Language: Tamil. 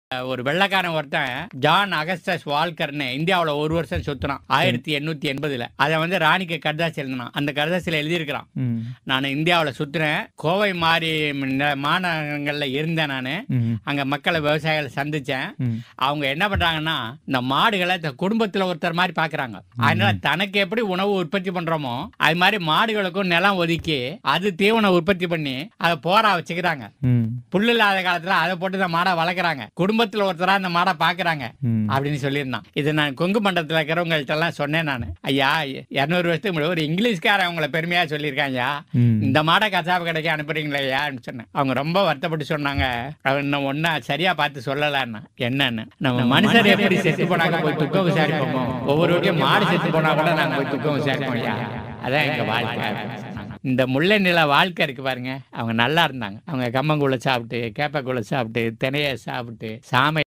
ஒரு வெள்ளக்காரன் ஒருத்தன் ஜான் அகஸ்டஸ் வால்கர்னு இந்தியாவுல ஒரு வருஷம் சுத்தினான் ஆயிரத்தி எண்ணூத்தி எண்பதுல அதை வந்து ராணிக்கு கடிதாசி எழுதினான் அந்த கடிதாசியில எழுதியிருக்கிறான் ம், நான் இந்தியாவுல சுத்துறேன் கோவை மாறி ந- மாநகரங்கள்ல இருந்தேன் நான் ம், அங்க மக்களை விவசாயிகளை சந்திச்சேன் ம். அவங்க என்ன பண்றாங்கன்னா இந்த மாடுகளை இந்த குடும்பத்துல ஒருத்தர் மாதிரி பாக்குறாங்க அதனால தனக்கு எப்படி உணவு உற்பத்தி பண்றோமோ அது மாதிரி மாடுகளுக்கும் நிலம் ஒதுக்கி அது தீவனம் உற்பத்தி பண்ணி அதை போரா வச்சுக்கிறாங்க ம், புல்லு இல்லாத காலத்துல அதை போட்டு இந்த மாடை வளர்க்குறாங்க குடும்பத்துல ஒருத்தரா இந்த மாடை பாக்குறாங்க ம். அப்படின்னு சொல்லியிருந்தான் இது நான் கொங்கு மண்டலத்தில் இருக்கிறவங்கள்ட்ட எல்லாம் சொன்னேன் நான் ஐயா இரநூறு வருஷத்துக்கு முன்னாடி ஒரு இங்கிலீஷ்காரன் அவங்கள பெருமையா சொல்லியிருக்காங்க ஐயா ம். இந்த மாடை கசாப்பு கடைக்கு அனுப்புறீங்களே ஐயான்னு சொன்னேன் அவங்க ரொம்ப வருத்தப்பட்டு சொன்னாங்க அவன் இன்னும் ஒன்னா சரியா பார்த்து சொல்லலான்னு என்னன்னு நம்ம மனுஷர் எப்படி செத்து போனாங்க போய் துக்கம் விசாரிப்போமோ ஒவ்வொரு வீட்டையும் மாடு செத்து போனா கூட நாங்க போய் துக்கம் விசாரிப்போம் ஐயா அதான் எங்க வாழ்க்கை அப்படின்னு சொன்னாங்க. இந்த முல்லை நில வாழ்க்கை இருக்கு பாருங்க அவங்க நல்லா இருந்தாங்க அவங்க கம்மங்கூழ சாப்பிட்டு கேப்பக்கூழ சாப்பிட்டு தினைய சாப்பிட்டு சாமை